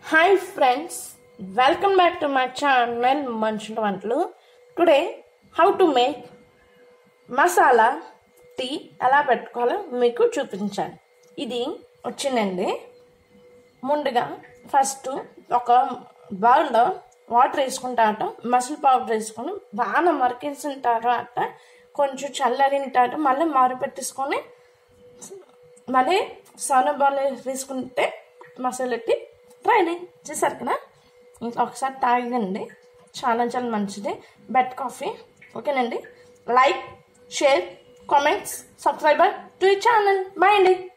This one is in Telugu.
hi friends welcome back to my channel మనుషుల వంటలు today how to make masala tea ఎలా పెట్టుకోవాలో మీకు చూపించాను ఇది వచ్చిందండి ముందుగా ఫస్ట్ ఒక బౌల్లో వాటర్ వేసుకుంటాట మసిల్ పౌడర్ వేసుకొని బాగా మరికేసిన తర్వాత కొంచెం చల్లరిన తర్వాత మళ్ళీ మారు పెట్టేసుకొని మళ్ళీ సోనబాల్ వేసుకుంటే మసాలా టీ రెడీ చేశారు కదా ఇంకా ఒకసారి తాగండి చాలా చాలా మంచిది బెడ్ కాఫీ ఓకేనండి like share comments subscriber to channel bye అండి